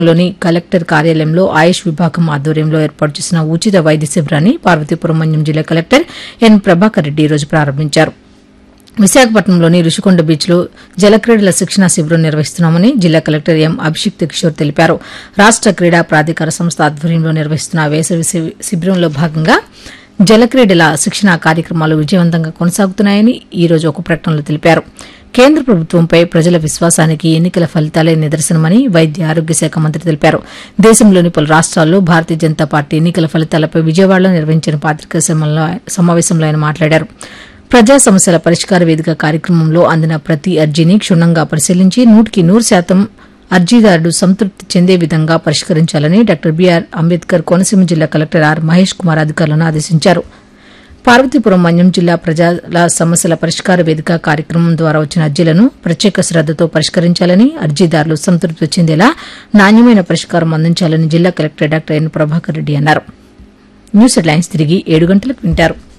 లోని కలెక్టర్ కార్యాలయంలో ఆయుష్ విభాగం ఆధ్వర్యంలో ఏర్పాటు చేసిన ఉచిత వైద్య శిబిరాన్ని పార్వతీపురం మన్యం జిల్లా కలెక్టర్ ఎన్ ప్రభాకర్ రెడ్డి ఈరోజు ప్రారంభించారు విశాఖపట్నంలోని రుషికొండ బీచ్లో జలక్రీడల శిక్షణా శిబిరం నిర్వహిస్తున్నామని జిల్లా కలెక్టర్ ఎం అభిషిక్త్ కిషోర్ తెలిపారు రాష్ట క్రీడా ప్రాధికార సంస్థ ఆధ్వర్యంలో నిర్వహిస్తున్న వేసవి శి- శిబిరంలో భాగంగా జలక్రీడల శిక్షణా కార్యక్రమాలు విజయవంతంగా కొనసాగుతున్నాయని ఈ రోజు ఒక ప్రకటనలో తెలిపారు కేంద్ర ప్రభుత్వంపై ప్రజల విశ్వాసానికి ఎన్నికల ఫలితాలే నిదర్శనమని వైద్య ఆరోగ్య శాఖ మంత్రి తెలిపారు దేశంలోని పలు రాష్ట్రాల్లో భారతీయ జనతా పార్టీ ఎన్నికల ఫలితాలపై విజయవాడలో నిర్వహించిన పాత్రికా సమావేశంలో ఆయన మాట్లాడారు ప్రజా సమస్యల పరిష్కార వేదిక కార్యక్రమంలో అందిన ప్రతి అర్జీని క్షుణ్ణంగా పరిశీలించి నూటికి నూరు శాతం అర్జీదారుడు సంతృప్తి చెందే విధంగా పరిష్కరించాలని డాక్టర్ బీఆర్ అంబేద్కర్ కోనసీమ జిల్లా కలెక్టర్ ఆర్ మహేష్ కుమార్ అధికారులను ఆదేశించారు పార్వతీపురం మన్యం జిల్లా ప్రజల సమస్యల పరిష్కార వేదిక కార్యక్రమం ద్వారా వచ్చిన అర్జీలను ప్రత్యేక శ్రద్దతో పరిష్కరించాలని అర్జీదారులు సంతృప్తి చెందేలా నాణ్యమైన పరిష్కారం అందించాలని జిల్లా collector doctor N Prabhakar Reddy అన్నారు న్యూస్ హెడ్లైన్స్ తిరిగి ఏడు గంటలకు వింటారు